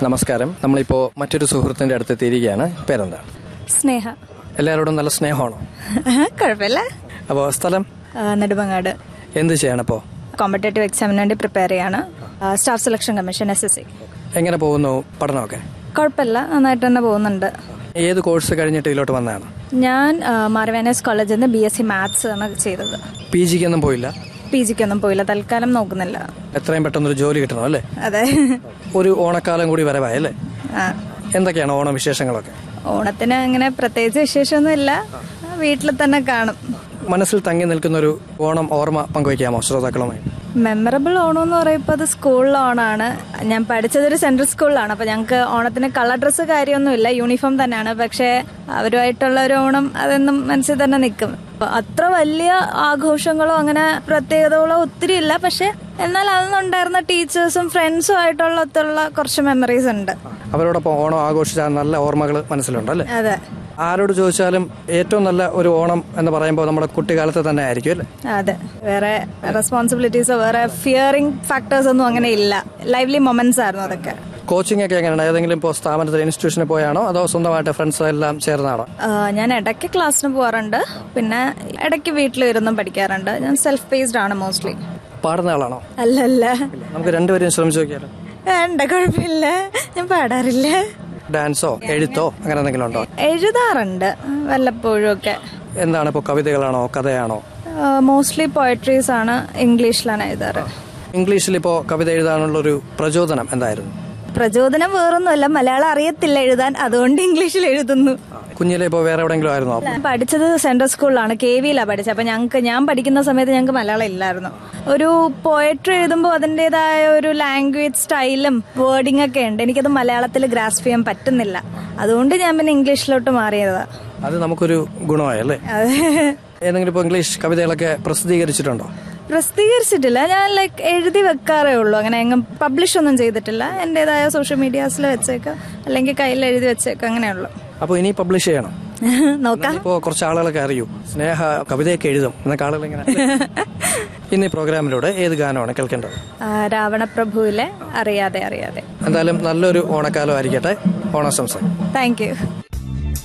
നമസ്കാരം നമ്മളിപ്പോൾ മറ്റൊരു സുഹൃത്തിന്റെ അടുത്ത് എത്തിയിരിക്കുകയാണ് പേരെന്താണ് സ്നേഹ എല്ലാവരോടും നല്ല സ്നേഹമാണോ കുഴപ്പമില്ല അപ്പോൾ സ്ഥലം ആ, നെടുമങ്ങാട് എന്ത് ചെയ്യണം അപ്പോൾ കോമ്പറ്റേറ്റീവ് എക്സാമിന് വേണ്ടി പ്രിപ്പയർ ചെയ്യാണ് ആ, Staff Selection Commission S S C എങ്ങനെ പോകുന്നു പഠനമൊക്കെ കുഴപ്പമില്ല നന്നായിട്ട് തന്നെ പോകുന്നുണ്ട് ഏത് കോഴ്സ് കഴിഞ്ഞിട്ട് ഇതിലോട്ട് വന്നതാണ് ഞാൻ ആ, മാർവാനേസ് കോളേജിൽ നിന്ന് ബി എസ് സി മാത്സ് ആണ് ചെയ്തത് പി ജിക്കൊന്നും പോയില്ല പി ജിക്കൊന്നും പോയില്ല തൽക്കാലം നോക്കുന്നില്ല എത്രയും പെട്ടെന്നൊരു ജോലി കിട്ടണം അല്ലേ അതെ ഒരു ഓണക്കാലം കൂടി വരവായി അല്ലേ ആ. എന്തൊക്കെയാണ് ഓണ വിശേഷങ്ങളൊക്കെ ഓണത്തിന് അങ്ങനെ പ്രത്യേകിച്ച് വിശേഷമൊന്നുമില്ല വീട്ടിൽ തന്നെ കാണും മനസ്സിൽ തങ്ങി നിൽക്കുന്ന ഒരു ഓണം ഓർമ്മ പങ്കുവയ്ക്കാമോ ശ്രോതാക്കളുമായി മെമ്മറബിൾ ഓണം എന്ന് പറയുമ്പോൾ അത് സ്കൂളിലെ ഓണമാണ് ഞാൻ പഠിച്ചതൊരു സെൻട്രൽ സ്കൂളിലാണ് അപ്പൊ ഞങ്ങൾക്ക് ഓണത്തിന് കളർ ഡ്രസ്സ് കാര്യമൊന്നുമില്ല യൂണിഫോം തന്നെയാണ് പക്ഷേ അവരുമായിട്ടുള്ള ഒരു ഓണം അതെന്നും മനസ്സിൽ തന്നെ നിൽക്കും അപ്പൊ അത്ര വലിയ ആഘോഷങ്ങളോ അങ്ങനെ പ്രത്യേകതകളോ ഒത്തിരി ഇല്ല പക്ഷെ എന്നാൽ അതൊന്നുണ്ടായിരുന്ന ടീച്ചേഴ്സും ഫ്രണ്ട്സും ആയിട്ടുള്ള ഒത്തുള്ള കുറച്ച് മെമ്മറീസ് ഉണ്ട് അവരോടൊപ്പം ഓണം ആഘോഷിച്ച നല്ല ഓർമ്മകൾ മനസ്സിലുണ്ട് അല്ലേ അതെ ആരോട് ചോദിച്ചാലും ഏറ്റവും നല്ല ഒരു ഓണം എന്ന് പറയുമ്പോൾ നമ്മുടെ കുട്ടിക്കാലത്ത് തന്നെ ആയിരിക്കും അല്ലേ അതെ വേറെ റെസ്പോൺസിബിലിറ്റീസോ വേറെ ഫിയറിംഗ് ഫാക്ടേഴ്സ് ഒന്നും അങ്ങനെ ഇല്ല ലൈവ്ലി മൊമെന്റ്സ് ആയിരുന്നു അതൊക്കെ കോച്ചിങ് ഒക്കെ എങ്ങനെയാണ് ഏതെങ്കിലും ഇപ്പോൾ സ്ഥാപനത്തിൽ ഇൻസ്റ്റിറ്റ്യൂഷനിൽ പോയാണോ അതോ സ്വന്തമായിട്ട് ഫ്രണ്ട്സ് എല്ലാം ചേർന്നാണോ ആ, ഞാൻ ഇടയ്ക്ക് ക്ലാസ്സിന് പോകാറുണ്ട് പിന്നെ ഇടയ്ക്ക് വീട്ടിൽ ഇരുന്നും പഠിക്കാറുണ്ട് ഞാൻ സെൽഫ് പേസ്ഡ് ആണ് മോസ്റ്റ്ലി പാടുന്ന ആളാണോ അല്ലല്ല നമുക്ക് രണ്ടുപേരും ശ്രമിച്ചു നോക്കിയാലോ വേണ്ട കുഴപ്പമില്ല ഞാൻ പാടാറില്ല ഡാൻസോ എഴുത്തോ അങ്ങനെ എന്തെങ്കിലും ഉണ്ടോ എഴുതാറുണ്ട് വല്ലപ്പോഴും ഒക്കെ എന്താണ് ഇപ്പോൾ കവിതകളാണോ കഥയാണോ മോസ്റ്റ്ലി പോയട്രീസ് ആണ് ഇംഗ്ലീഷിലാണ് എഴുതാറ് ഇംഗ്ലീഷിൽ ഇപ്പോൾ കവിത എഴുതാനുള്ള ഒരു പ്രചോദനം എന്തായിരുന്നു പ്രചോദനം വേറൊന്നുമല്ല മലയാളം അറിയത്തില്ല എഴുതാൻ അതുകൊണ്ട് ഇംഗ്ലീഷിൽ എഴുതുന്നു കുഞ്ഞിലെ ഇപ്പോൾ വേറെ എവിടെയെങ്കിലും ആയിരുന്നോ ഞാൻ പഠിച്ചത് സെൻട്രൽ സ്കൂളിലാണ് കെ വിയിലാണ് പഠിച്ചത് അപ്പൊ ഞങ്ങൾക്ക് ഞാൻ പഠിക്കുന്ന സമയത്ത് ഞങ്ങൾക്ക് മലയാളം ഇല്ലായിരുന്നു ഒരു പോയട്രി എഴുതുമ്പോൾ അതിൻ്റെതായ ഒരു ലാംഗ്വേജ് സ്റ്റൈലും വേർഡിംഗ് ഒക്കെ ഉണ്ട് എനിക്കത് മലയാളത്തിൽ ഗ്രാസ്പ് ചെയ്യാൻ പറ്റുന്നില്ല അതുകൊണ്ട് ഞാൻ പിന്നെ ഇംഗ്ലീഷിലോട്ട് മാറിയതാ അത് നമുക്കൊരു ഗുണമായി അല്ലേ അതെ ഏതെങ്കിലും ഇപ്പോൾ ഇംഗ്ലീഷ് കവിതകളൊക്കെ പ്രസിദ്ധീകരിച്ചിട്ടുണ്ടോ പ്രസിദ്ധീകരിച്ചിട്ടില്ല ഞാൻ ലൈക്ക് എഴുതി വെക്കാറേ ഉള്ളൂ അങ്ങനെ എങ്ങും പബ്ലിഷ് ഒന്നും ചെയ്തിട്ടില്ല എന്റേതായ സോഷ്യൽ മീഡിയാസിൽ വെച്ചേക്കാം അല്ലെങ്കിൽ കയ്യിൽ എഴുതി വെച്ചേക്കാം അങ്ങനെയുള്ളൂ അപ്പോൾ ഇനി പബ്ലിഷ് ചെയ്യണം നോക്കാം ഇപ്പോൾ കുറച്ച് ആളുകളൊക്കെ അറിയൂ സ്നേഹ കവിതയൊക്കെ എഴുതും എന്നൊക്കെ ആളുകൾ ഇങ്ങനെ ഇന്ന് ഈ പ്രോഗ്രാമിലൂടെ ഏത് ഗാനമാണ് കേൾക്കേണ്ടത് ആ, രാവണപ്രഭുവിലെ അറിയാതെ അറിയാതെ എന്തായാലും നല്ലൊരു ഓണക്കാലം ആയിരിക്കട്ടെ ഓണാശംസ താങ്ക് യു